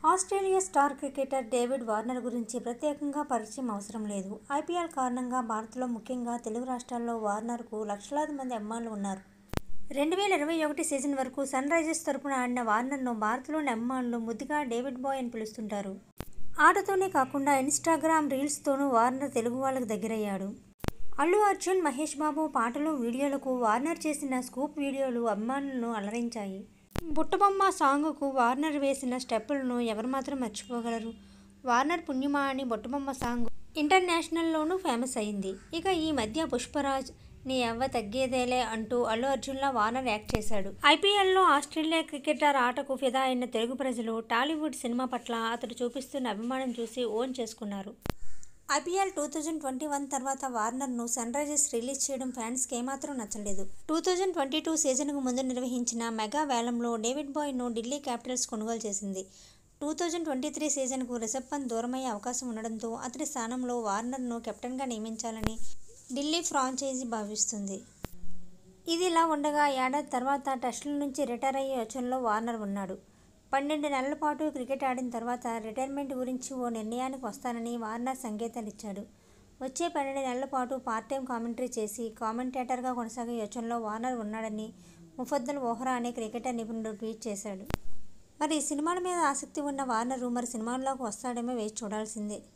Australia star cricketer David Warner గురించి ప్రత్యేకంగా పరిచయం అవసరం లేదు ఐపీఎల్ కారణంగా భారత్లో ముఖ్యంగా తెలుగు రాష్ట్రాల్లో వార్నర్కు లక్షలాది మంది అభిమానులు ఉన్నారు రెండు వేల ఇరవై ఒకటి సీజన్ వరకు సన్ రైజర్స్ తరపున ఆడిన వార్నర్ను భారత్లోని అభిమానులు ముద్దుగా డేవిడ్ బాయ్ అని పిలుస్తుంటారు ఆటతోనే కాకుండా ఇన్స్టాగ్రామ్ రీల్స్తోనూ వార్నర్ తెలుగు వాళ్ళకు దగ్గరయ్యాడు అల్లు అర్జున్ మహేష్ బాబు పాటలు వీడియోలకు వార్నర్ చేసిన స్కూప్ వీడియోలు అభిమానులను అలరించాయి బుట్టబొమ్మ సాంగ్కు వార్నర్ వేసిన స్టెప్పులను ఎవరు మాత్రం మర్చిపోగలరు వార్నర్ పుణ్యమా అని బుట్టబొమ్మ సాంగ్ ఇంటర్నేషనల్లోనూ ఫేమస్ అయింది ఇక ఈ మధ్య పుష్పరాజ్ నీ అవ్వ తగ్గేదేలే అంటూ అల్లు అర్జున్లా వార్నర్ యాక్ట్ చేశాడు ఐపీఎల్లో ఆస్ట్రేలియా క్రికెటర్ ఆటకు ఫిదా అయిన తెలుగు ప్రజలు టాలీవుడ్ సినిమా పట్ల అతడు చూపిస్తున్న అభిమానం చూసి ఓన్ చేసుకున్నారు IPL two thousand twenty one తర్వాత వార్నర్ను సన్ రైజర్స్ రిలీజ్ చేయడం ఫ్యాన్స్కి ఏమాత్రం నచ్చలేదు టూ థౌజండ్ ట్వంటీ టూ సీజన్కు ముందు నిర్వహించిన మెగా వేలంలో డేవిడ్ బాయ్ను ఢిల్లీ క్యాపిటల్స్ కొనుగోలు చేసింది టూ థౌజండ్ ట్వంటీ త్రీ సీజన్కు రిషబ్ పంత్ దూరమయ్యే అవకాశం ఉండడంతో అతడి స్థానంలో వార్నర్ను కెప్టెన్గా నియమించాలని ఢిల్లీ ఫ్రాంచైజీ భావిస్తుంది ఇది ఇలా ఉండగా ఏడాది తర్వాత టెస్టుల నుంచి రిటైర్ అయ్యే యోచనలో వార్నర్ ఉన్నాడు పన్నెండు నెలల పాటు క్రికెట్ ఆడిన తర్వాత రిటైర్మెంట్ గురించి ఓ నిర్ణయానికి వస్తానని వార్నర్ సంకేతాలు ఇచ్చాడు వచ్చే పన్నెండు నెలల పాటు పార్ట్ టైం కామెంటరీ చేసి కామెంటేటర్గా కొనసాగే యోచనలో వార్నర్ ఉన్నాడని ముఫద్దల్ ఓహ్రా అనే క్రికెటర్ నిపుణుడు ట్వీట్ చేశాడు మరి ఈ సినిమాల మీద ఆసక్తి ఉన్న వార్నర్ మరి సినిమాల్లోకి వస్తాడేమో వేచి చూడాల్సిందే